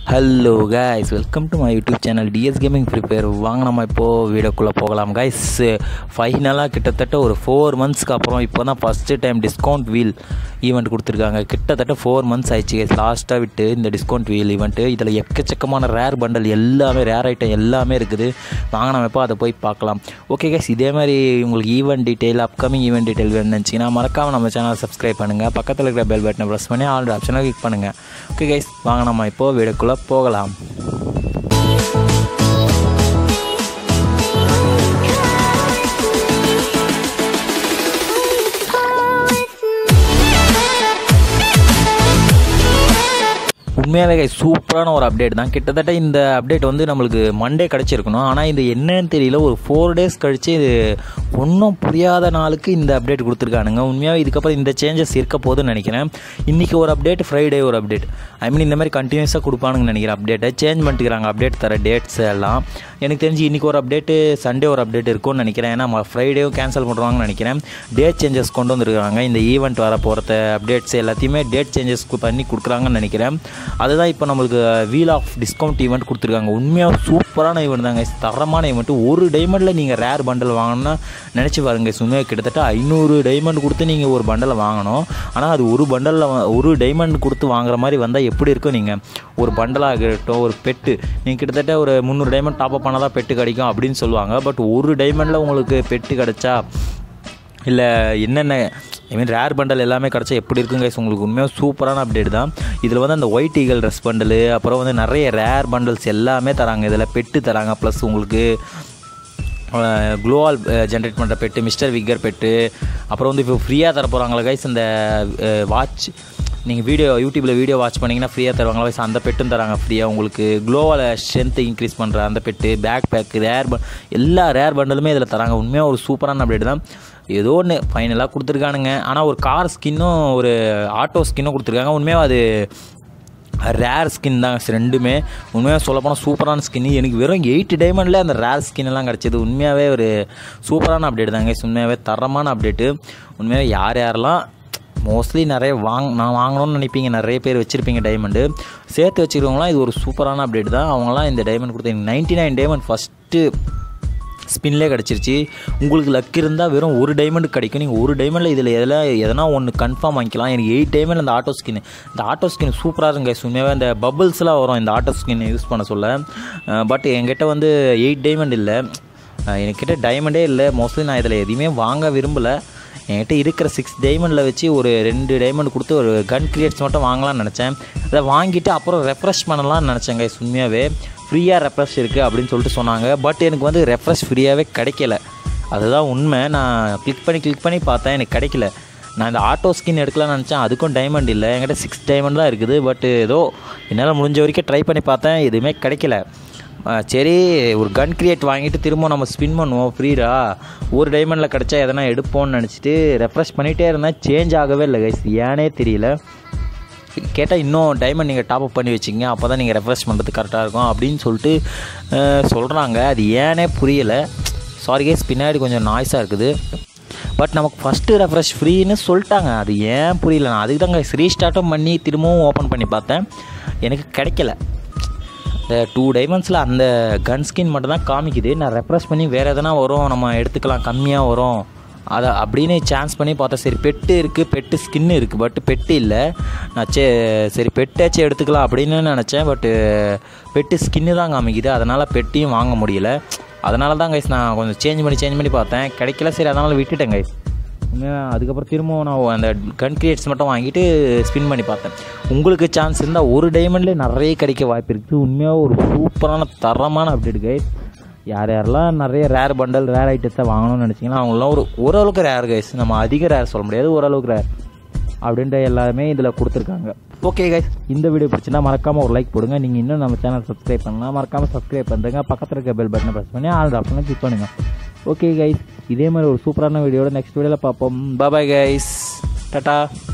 Hello guys welcome to my YouTube channel TS gaming prepare வாங்க நம்ம இப்போது வீடியோக்குள்ளே போகலாம் கைஸ் ஃபைனலாக கிட்டத்தட்ட ஒரு ஃபோர் மந்த்ஸ்க்கு அப்புறம் இப்போ தான் first time discount wheel event கொடுத்துருக்காங்க கிட்டத்தட்ட ஃபோர் மந்த்ஸ் ஆயிடுச்சு கைஸ் லாஸ்ட்டாக விட்டு இந்த டிஸ்கவுண்ட் வீல் ஈவெண்ட்டு இதில் எக்கச்சக்கமான ரேர் பண்டல் எல்லாமே ரேர் ஐட்டம் எல்லாமே இருக்குது வாங்க நம்ம இப்போ அதை போய் பார்க்கலாம் ஓகே கைஸ் இதே மாதிரி உங்களுக்கு event detail upcoming event detail வேணுச்சுன்னா மறக்காமல் நம்ம சேனலை சப்ஸ்கிரைப் பண்ணுங்கள் பக்கத்தில் இருக்கிற பெல் பட்டனை ப்ரெஸ் பண்ணி ஆல் ஆப்ஷனை கிளிக் பண்ணுங்கள் ஓகே கைஸ் வாங்க நம்ம இப்போது வீடியோக்குள்ளே போகலாம் உண்மையாகவே guys, சூப்பரான ஒரு அப்டேட் தான் கிட்டத்தட்ட இந்த அப்டேட் வந்து நம்மளுக்கு மண்டே கிடச்சிருக்கணும் ஆனால் இது என்னன்னு தெரியல ஒரு ஃபோர் டேஸ் கழிச்சு இது ஒன்றும் புரியாத நாளுக்கு இந்த அப்டேட் கொடுத்துருக்கானுங்க உண்மையாக இதுக்கப்புறம் இந்த சேஞ்சஸ் இருக்க போதுன்னு நினைக்கிறேன் இன்றைக்கி ஒரு அப்டேட் ஃப்ரைடே ஒரு அப்டேட் ஐ மீன் இந்த மாதிரி கண்டினியூஸாக கொடுப்பானுங்கன்னு நினைக்கிறேன் அப்டேட்டை சேஞ்ச் பண்ணிட்டுக்கிறாங்க அப்டேட் தர டேட்ஸ் எல்லாம் எனக்கு தெரிஞ்சு இன்றைக்கி ஒரு அப்டேட்டு சண்டே ஒரு அப்டேட் இருக்கும்னு நினைக்கிறேன் ஏன்னா ஃப்ரைடேவும் கேன்சல் பண்ணுவாங்கன்னு நினைக்கிறேன் டேட் சேஞ்சஸ் கொண்டு வந்துருக்காங்க இந்த ஈவெண்ட் வர போகிறத அப்டேட்ஸ் எல்லாத்தையுமே டேட் சேஞ்சஸ் பண்ணி கொடுக்குறாங்கன்னு நினைக்கிறேன் அதுதான் இப்போ நம்மளுக்கு வீல் ஆஃப் டிஸ்கவுண்ட் ஈவெண்ட் கொடுத்துருக்காங்க உண்மையாக சூப்பரான ஈவெண்ட் தாங்க தரமான ஈவெண்ட் ஒரு டைமண்டில் நீங்கள் ரேர் பண்டல் வாங்கணும்னா நினச்சி பாருங்க உண்மையாக கிட்டத்தட்ட ஐநூறு டைமண்ட் கொடுத்து நீங்கள் ஒரு பண்டலை வாங்கணும் ஆனால் அது ஒரு பண்டலில் ஒரு டைமண்ட் கொடுத்து வாங்குற மாதிரி வந்தால் எப்படி இருக்கும் நீங்கள் ஒரு பண்டலாகட்டும் ஒரு பெட்டு நீங்கள் கிட்டத்தட்ட ஒரு முந்நூறு டைமண்ட் டாப் அப் பண்ணால் தான் பெட்டு கிடைக்கும் அப்படின்னு சொல்லுவாங்க பட் ஒரு டைமண்டில் உங்களுக்கு பெட்டு கிடைச்சா இல்லை என்னென்ன ஐ மீன் ரேர் பண்டல் எல்லாமே கிடச்சா எப்படி இருக்குங்க guys? உங்களுக்கு உண்மையாக சூப்பரான அப்டேட் தான் இதில் வந்து அந்த ஒயிட் ஈகல் ட்ரெஸ் பண்டலு அப்புறம் வந்து நிறைய ரேர் பண்டல்ஸ் எல்லாமே தராங்க இதில் பெட்டு தராங்க ப்ளஸ் உங்களுக்கு க்ளோவால் ஜென்ரேட் பண்ணுற பெட்டு மிஸ்டர் விக்கர் பெட்டு அப்புறம் வந்து இப்போ ஃப்ரீயாக தர போகிறாங்களா கைஸ் இந்த வாட்ச் நீங்கள் வீடியோ யூடியூப்பில் வீடியோ வாட்ச் பண்ணிங்கன்னா ஃப்ரீயாக தருவாங்களா கைஸ் அந்த பெட்டும் தராங்க ஃப்ரீயாக உங்களுக்கு க்ளோவால் ஸ்ட்ரென்த்தை இன்க்ரீஸ் பண்ணுற அந்த பெட்டு பேக் பேக் ரேர் ப எல்லா ரேர் பண்டலுமே இதில் தராங்க உண்மையாக ஒரு சூப்பரான அப்டேட் தான் ஏதோ ஒன்று ஃபைனலாக கொடுத்துருக்கானுங்க ஆனால் ஒரு கார் ஸ்கின்னும் ஒரு ஆட்டோ ஸ்கின்னும் கொடுத்துருக்காங்க உண்மையாக அது ரேர் ஸ்கின் தான் ரெண்டுமே உண்மையாக சொல்லப்போனால் சூப்பரான ஸ்கின் எனக்கு வெறும் எயிட் டைமண்டில் அந்த ரேர் ஸ்கின் எல்லாம் கிடச்சிது உண்மையாகவே ஒரு சூப்பரான அப்டேட் தாங்க உண்மையாகவே தரமான அப்டேட்டு உண்மையாகவே யார் யாரெல்லாம் மோஸ்ட்லி நிறைய வாங் நான் வாங்கணும்னு நினைப்பீங்க நிறைய பேர் வச்சுருப்பீங்க டைமண்டு சேர்த்து வச்சுருக்கவங்களாம் இது ஒரு சூப்பரான அப்டேட் தான் அவங்களாம் இந்த டைமண்ட் கொடுத்து நைன்ட்டி நைன் டைமண்ட் ஃபஸ்ட்டு ஸ்பின்லேயே கிடச்சிருச்சு உங்களுக்கு லக் இருந்தால் வெறும் ஒரு டைமண்ட் கிடைக்கும் நீங்கள் ஒரு டைமண்டில் இதில் எதில் எதனா ஒன்று கன்ஃபார்ம் வாங்கிக்கலாம் எனக்கு எயிட் டைமண்ட் அந்த ஆட்டோ ஸ்கின் இந்த ஆட்டோ ஸ்கின் சூப்பராக இருங்க உண்மையாகவே அந்த பபிள்ஸ்லாம் வரும் இந்த ஆட்டோ ஸ்கின் யூஸ் பண்ண சொல்ல பட் என்கிட்ட வந்து எயிட் டைமண்ட் இல்லை என்கிட்ட டைமண்டே இல்லை மோஸ்ட்லி நான் இதில் எதையுமே வாங்க விரும்பலை என்கிட்ட இருக்கிற சிக்ஸ் டைமண்டில் வச்சு ஒரு ரெண்டு டைமண்ட் கொடுத்து ஒரு கன் கிரியேட்ஸ் மட்டும் வாங்கலாம்னு நினச்சேன் அதை வாங்கிட்டு அப்புறம் ரெஃப்ரெஷ் பண்ணலாம்னு நினச்சேங்க உண்மையாகவே ஃப்ரீயாக ரெஃப்ரெஷ் இருக்குது அப்படின்னு சொல்லிட்டு சொன்னாங்க பட் எனக்கு வந்து ரெஃப்ரெஷ் ஃப்ரீயாகவே கிடைக்கல அதுதான் உண்மை நான் கிளிக் பண்ணி கிளிக் பண்ணி பார்த்தேன் எனக்கு கிடைக்கல நான் இந்த ஆட்டோ ஸ்கின் எடுக்கலாம்னு நினச்சேன் அதுக்கும் டைமண்ட் இல்லை என்கிட்ட சிக்ஸ் டைமண்ட் தான் இருக்குது பட் ஏதோ என்னால் முடிஞ்ச வரைக்கும் ட்ரை பண்ணி பார்த்தேன் எதுவுமே கிடைக்கல சரி ஒரு கன் கிரியேட் வாங்கிட்டு திரும்ப நம்ம ஸ்பின் பண்ணுவோம் ஃப்ரீரா ஒரு டைமண்டில் கிடச்சா எதனா எடுப்போம்னு நினச்சிட்டு ரெஃப்ரெஷ் பண்ணிகிட்டே இருந்தேன் சேஞ்ச் ஆகவே இல்லை கைஸ் ஏனே தெரியல கேட்டால் இன்னும் டைமண்ட் நீங்கள் டாப் அப் பண்ணி வச்சிங்க அப்போ தான் நீங்கள் ரெஃப்ரெஷ் பண்ணுறது கரெக்டாக இருக்கும் அப்படின்னு சொல்லிட்டு சொல்கிறாங்க அது ஏனே புரியலை சாரி கேஸ் பின்னாடி கொஞ்சம் நாய்ஸாக இருக்குது பட் நமக்கு ஃபஸ்ட்டு ரெஃப்ரெஷ் ஃப்ரீன்னு சொல்லிட்டாங்க அது ஏன் புரியல நான் அதுக்கு தாங்க ரீஸ்டார்ட்டும் பண்ணி திரும்பவும் ஓப்பன் பண்ணி பார்த்தேன் எனக்கு கிடைக்கல இந்த டூ டைமண்ட்ஸில் அந்த கன் ஸ்கின் மட்டும் தான் காமிக்குது நான் ரெப்ரெஸ் பண்ணி வேறு எதனா வரும் நம்ம எடுத்துக்கலாம் கம்மியாக வரும் அதை அப்படின்னு சான்ஸ் பண்ணி பார்த்தேன் சரி பெட்டு இருக்குது பெட்டு ஸ்கின்னு இருக்குது பட் பெட்டு இல்லை நான் சே சரி பெட்டாச்சும் எடுத்துக்கலாம் அப்படின்னு நினச்சேன் பட்டு பெட்டு ஸ்கின்னு தான் காமிக்குது அதனால் பெட்டையும் வாங்க முடியல அதனால தான் கைஸ் நான் கொஞ்சம் சேஞ்ச் பண்ணி சேஞ்ச் பண்ணி பார்த்தேன் கிடைக்கல சரி அதனால் விட்டுட்டேன் கைஸ் அதுக்கப்புறம் திரும்பவும் நான் அந்த கன் கிரியேட்ஸ் மட்டும் வாங்கிட்டு ஸ்பின் பண்ணி பார்த்தேன் உங்களுக்கு சான்ஸ் இருந்தால் ஒரு டைமண்ட்லேயே நிறைய கிடைக்க வாய்ப்பு இருக்குது உண்மையாக ஒரு சூப்பரான தரமான அப்டேட் கைஸ் யார் யாரெல்லாம் நிறைய ரேர் பண்டல் ரேர் ஐட்டத்தை வாங்கணும்னு நினச்சிங்கன்னா அவங்களாம் ஒரு ஓரளவுக்கு ரேர் கைஸ் நம்ம அதிக ரேர் சொல்ல முடியாது ஓரளவுக்கு ரேர் அப்படின்ற எல்லாமே இதில் கொடுத்துருக்காங்க ஓகே கைஸ் இந்த வீடியோ பிடிச்சினா மறக்காமல் ஒரு லைக் போடுங்க நீங்கள் இன்னும் நம்ம சேனல் சப்ஸ்கிரைப் பண்ணலாம் மறக்காமல் சப்ஸ்கிரைப் பண்ணுறங்க பக்கத்தில் இருக்க பெல் பட்டனை ப்ரெஸ் பண்ணி ஆல் ஆப்ஷனை கிளிக் பண்ணுங்கள் ஓகே கைஸ் இதே மாதிரி ஒரு சூப்பரான வீடியோட நெக்ஸ்ட் வீடியோவில் பார்ப்போம் பாபாய் கைஸ் டாட்டா